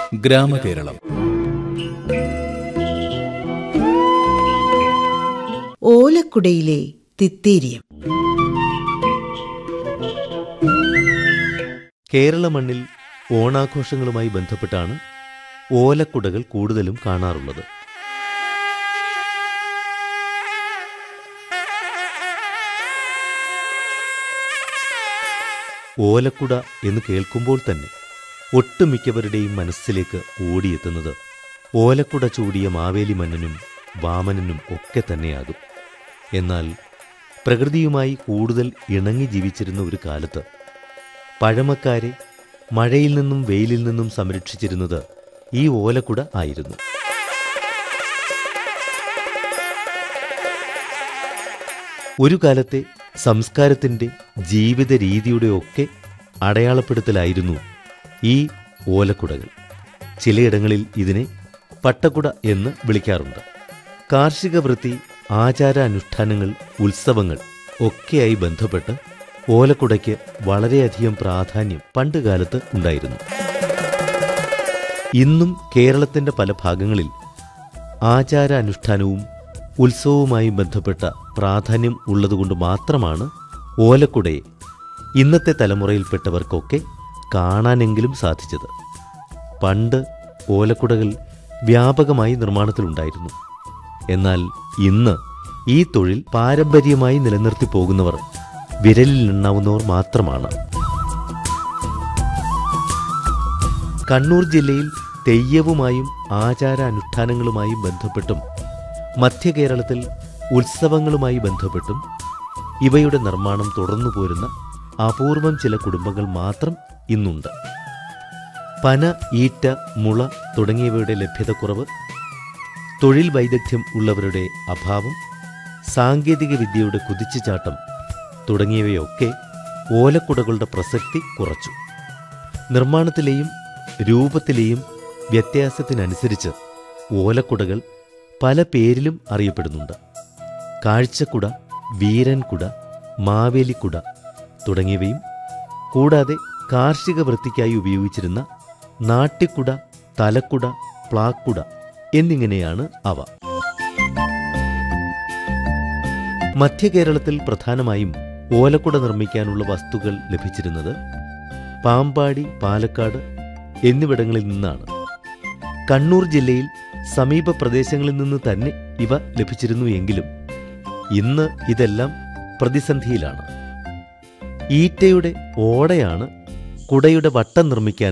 ഗ്രാമകേരളം ഓലക്കുടയിലെ തിത്തേരിയം കേരള മണ്ണിൽ ഓണാഘോഷങ്ങളുമായി ബന്ധപ്പെട്ടാണ് ഓലക്കുടകൾ കൂടുതലും കാണാറുള്ളത് ഓലക്കുട എന്ന് കേൾക്കുമ്പോൾ തന്നെ ഒട്ടുമിക്കവരുടെയും മനസ്സിലേക്ക് ഓടിയെത്തുന്നത് ഓലക്കുട ചൂടിയ മാവേലി മന്നനും വാമനനും ഒക്കെ തന്നെയാകും എന്നാൽ പ്രകൃതിയുമായി കൂടുതൽ ഇണങ്ങി ജീവിച്ചിരുന്ന ഒരു കാലത്ത് പഴമക്കാരെ മഴയിൽ നിന്നും വെയിലിൽ നിന്നും സംരക്ഷിച്ചിരുന്നത് ഈ ഓലക്കുട ആയിരുന്നു ഒരു കാലത്തെ സംസ്കാരത്തിൻ്റെ ജീവിത രീതിയുടെ ഒക്കെ അടയാളപ്പെടുത്തലായിരുന്നു ഈ ഓലക്കുടകൾ ചിലയിടങ്ങളിൽ ഇതിനെ പട്ടക്കുട എന്ന് വിളിക്കാറുണ്ട് കാർഷിക വൃത്തി ആചാരാനുഷ്ഠാനങ്ങൾ ഉത്സവങ്ങൾ ഒക്കെയായി ബന്ധപ്പെട്ട് ഓലക്കുടയ്ക്ക് വളരെയധികം പ്രാധാന്യം പണ്ടുകാലത്ത് ഉണ്ടായിരുന്നു ഇന്നും കേരളത്തിന്റെ പല ഭാഗങ്ങളിൽ ആചാരാനുഷ്ഠാനവും ഉത്സവവുമായി ബന്ധപ്പെട്ട പ്രാധാന്യം ഉള്ളതുകൊണ്ട് മാത്രമാണ് ഓലക്കുടയെ ഇന്നത്തെ തലമുറയിൽപ്പെട്ടവർക്കൊക്കെ കാണാനെങ്കിലും സാധിച്ചത് പണ്ട് ഓലക്കുടകൾ വ്യാപകമായി നിർമ്മാണത്തിലുണ്ടായിരുന്നു എന്നാൽ ഇന്ന് ഈ തൊഴിൽ പാരമ്പര്യമായി നിലനിർത്തി പോകുന്നവർ വിരലിൽ എണ്ണാവുന്നവർ മാത്രമാണ് കണ്ണൂർ ജില്ലയിൽ തെയ്യവുമായും ആചാരാനുഷ്ഠാനങ്ങളുമായും ബന്ധപ്പെട്ടും മധ്യ കേരളത്തിൽ ഉത്സവങ്ങളുമായി ബന്ധപ്പെട്ടും ഇവയുടെ നിർമ്മാണം തുടർന്നു പോരുന്ന അപൂർവം ചില കുടുംബങ്ങൾ മാത്രം ഇന്നുണ്ട് പന ഈറ്റ മുള തുടങ്ങിയവയുടെ ലഭ്യതക്കുറവ് തൊഴിൽ വൈദഗ്ധ്യം ഉള്ളവരുടെ അഭാവം സാങ്കേതിക വിദ്യയുടെ കുതിച്ചുചാട്ടം തുടങ്ങിയവയൊക്കെ ഓലക്കുടകളുടെ പ്രസക്തി കുറച്ചു നിർമ്മാണത്തിലെയും രൂപത്തിലെയും വ്യത്യാസത്തിനനുസരിച്ച് ഓലക്കുടകൾ പല പേരിലും അറിയപ്പെടുന്നുണ്ട് കാഴ്ചക്കുട വീരൻകുട മാവേലിക്കുട തുടങ്ങിയവയും കൂടാതെ കാർഷിക വൃത്തിക്കായി ഉപയോഗിച്ചിരുന്ന നാട്ടിക്കുട തലക്കുട പ്ലാക്കുട എന്നിങ്ങനെയാണ് അവ മധ്യകേരളത്തിൽ പ്രധാനമായും ഓലക്കുട നിർമ്മിക്കാനുള്ള വസ്തുക്കൾ ലഭിച്ചിരുന്നത് പാമ്പാടി പാലക്കാട് എന്നിവിടങ്ങളിൽ നിന്നാണ് കണ്ണൂർ ജില്ലയിൽ സമീപ പ്രദേശങ്ങളിൽ നിന്ന് തന്നെ ഇവ ലഭിച്ചിരുന്നു എങ്കിലും ഇന്ന് ഇതെല്ലാം പ്രതിസന്ധിയിലാണ് ഈറ്റയുടെ ഓടയാണ് കുടയുടെ വട്ടം നിർമ്മിക്കാൻ